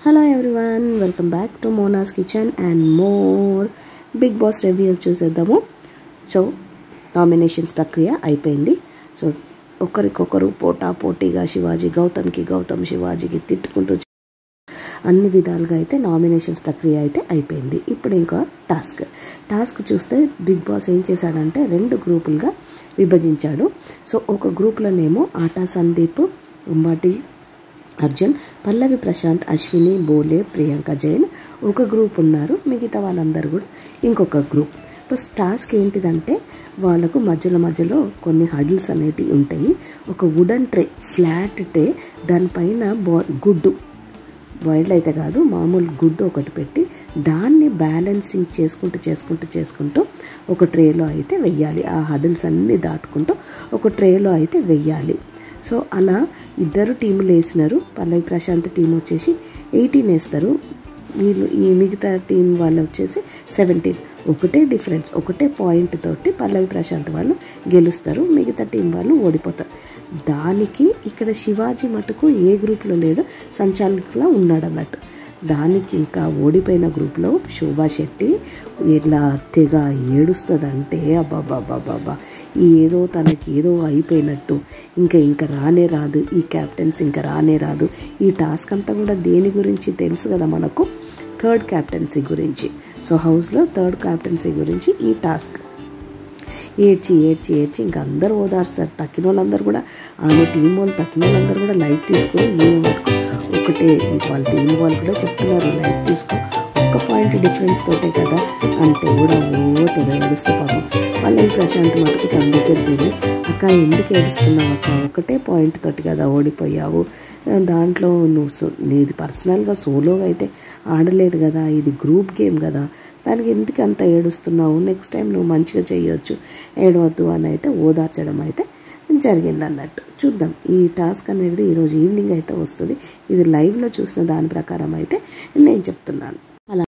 hello everyone welcome back to Mona's kitchen and more Bigg Boss review చూసేద్దాము so nominations ప్రక్రియ అయిపోయింది so ఒకరికొకరు పోటా పోటీగా శివాజీ గౌతమ్కి గౌతమ్ శివాజీకి తిట్టుకుంటూ అన్ని విధాలుగా అయితే నామినేషన్స్ ప్రక్రియ అయితే అయిపోయింది ఇప్పుడు ఇంకా టాస్క్ టాస్క్ చూస్తే బిగ్ బాస్ ఏం చేశాడంటే రెండు గ్రూపులుగా విభజించాడు సో ఒక గ్రూప్లోనేమో ఆటా సందీప్ ఉమ్మటి అర్జున్ పల్లవి ప్రశాంత్ అశ్విని బోలే ప్రియాంక జైన్ ఒక గ్రూప్ ఉన్నారు మిగతా వాళ్ళందరూ కూడా ఇంకొక గ్రూప్ ప్లస్ టాస్క్ ఏంటిదంటే వాళ్ళకు మధ్యలో మధ్యలో కొన్ని హడిల్స్ అనేటివి ఉంటాయి ఒక వుడన్ ట్రే ఫ్లాట్ ట్రే దానిపైన బా గుడ్డు బాయిల్డ్ అయితే కాదు మామూలు గుడ్డు ఒకటి పెట్టి దాన్ని బ్యాలెన్సింగ్ చేసుకుంటూ చేసుకుంటూ చేసుకుంటూ ఒక ట్రేలో అయితే వెయ్యాలి ఆ హడిల్స్ అన్నీ దాటుకుంటూ ఒక ట్రేలో అయితే వెయ్యాలి సో అలా ఇద్దరు టీములు వేసినారు పల్లవి ప్రశాంత్ టీం వచ్చేసి ఎయిటీన్ వేస్తారు వీళ్ళు ఈ మిగతా టీం వాళ్ళు వచ్చేసి సెవెంటీన్ ఒకటే డిఫరెన్స్ ఒకటే పాయింట్ తోటి పల్లవి ప్రశాంత్ వాళ్ళు గెలుస్తారు మిగతా టీం వాళ్ళు ఓడిపోతారు దానికి ఇక్కడ శివాజీ మటుకు ఏ గ్రూప్లో లేడు సంచాలకులా ఉన్నాడు అన్నట్టు దానికి ఇంకా ఓడిపోయిన గ్రూప్లో శోభా శెట్టి ఇలా తెగ ఏడుస్తుందంటే అబ్బాబాబాబాబా ఏదో తనకి ఏదో అయిపోయినట్టు ఇంకా ఇంకా రానే రాదు ఈ క్యాప్టెన్స్ ఇంకా రానే రాదు ఈ టాస్క్ అంతా కూడా దేని గురించి తెలుసు కదా మనకు థర్డ్ క్యాప్టెన్సీ గురించి సో హౌస్లో థర్డ్ క్యాప్టెన్సీ గురించి ఈ టాస్క్ ఏడ్చి ఏడ్చి ఏడ్చి ఇంకా అందరూ ఓదార్స్తారు తక్కిన వాళ్ళందరూ కూడా ఆమె టీం వాళ్ళు తక్కిన వాళ్ళందరూ కూడా లైట్ తీసుకొని ఈమె వరకు ఒకటే ఇంక వాళ్ళ టీం వాళ్ళు కూడా చెప్తున్నారు లైట్ తీసుకో ఒక్క పాయింట్ డిఫరెన్స్ తోటే కదా అంటే కూడా ఓ తెగ ఏడుస్తే పాపం వాళ్ళని ప్రశాంత్ మటుకు తన దగ్గరికి వెళ్ళి అక్క ఎందుకు ఏడుస్తున్నావు అక్క ఒకటే పాయింట్ తోటి కదా ఓడిపోయావు దాంట్లో నువ్వు సో నీది పర్సనల్గా సోలోగా అయితే ఆడలేదు కదా ఇది గ్రూప్ గేమ్ కదా దానికి ఎందుకు అంత ఏడుస్తున్నావు నెక్స్ట్ టైం నువ్వు మంచిగా చేయొచ్చు ఏడవద్దు అని అయితే ఓదార్చడం అయితే జరిగింది అన్నట్టు చూద్దాం ఈ టాస్క్ అనేది ఈరోజు ఈవినింగ్ అయితే వస్తుంది ఇది లైవ్లో చూసిన దాని ప్రకారం అయితే నేను చెప్తున్నాను